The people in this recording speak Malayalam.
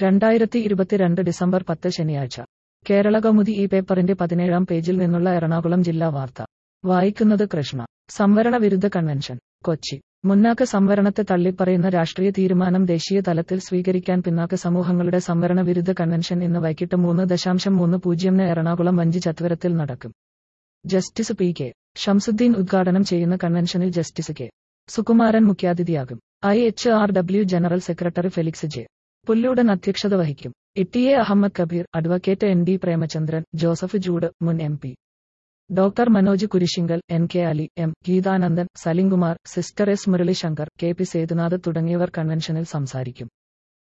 രണ്ടായിരത്തി ഇരുപത്തിരണ്ട് ഡിസംബർ പത്ത് ശനിയാഴ്ച കേരള കൗമുദി ഈ പേപ്പറിന്റെ പതിനേഴാം പേജിൽ നിന്നുള്ള എറണാകുളം ജില്ലാ വാർത്ത വായിക്കുന്നത് കൃഷ്ണ സംവരണ വിരുദ്ധ കൺവെൻഷൻ കൊച്ചി മുന്നാക്ക സംവരണത്തെ തള്ളിപ്പറയുന്ന രാഷ്ട്രീയ തീരുമാനം ദേശീയ തലത്തിൽ സ്വീകരിക്കാൻ പിന്നാക്ക സമൂഹങ്ങളുടെ സംവരണ വിരുദ്ധ കൺവെൻഷൻ ഇന്ന് വൈകിട്ട് മൂന്ന് ദശാംശം മൂന്ന് പൂജ്യമിന് എറണാകുളം വഞ്ചി ചത്വരത്തിൽ നടക്കും ജസ്റ്റിസ് പി കെ ഷംസുദ്ദീൻ ഉദ്ഘാടനം ചെയ്യുന്ന കൺവെൻഷനിൽ ജസ്റ്റിസ് കെ സുകുമാരൻ മുഖ്യാതിഥിയാകും I H R W general secretary Felix J Pulloodan അധ്യക്ഷത വഹിക്കും E A Ahammed Kabeer advocate N D Premachandran Joseph Jude മുൻ M P doctor Manoj Kurisinkal N K Ali M Geethanandan Salimkumar sister S Muraleeshankar K P Sethunath തുടങ്ങിയവർ കൺവെൻഷനിൽ സംസാരിക്കും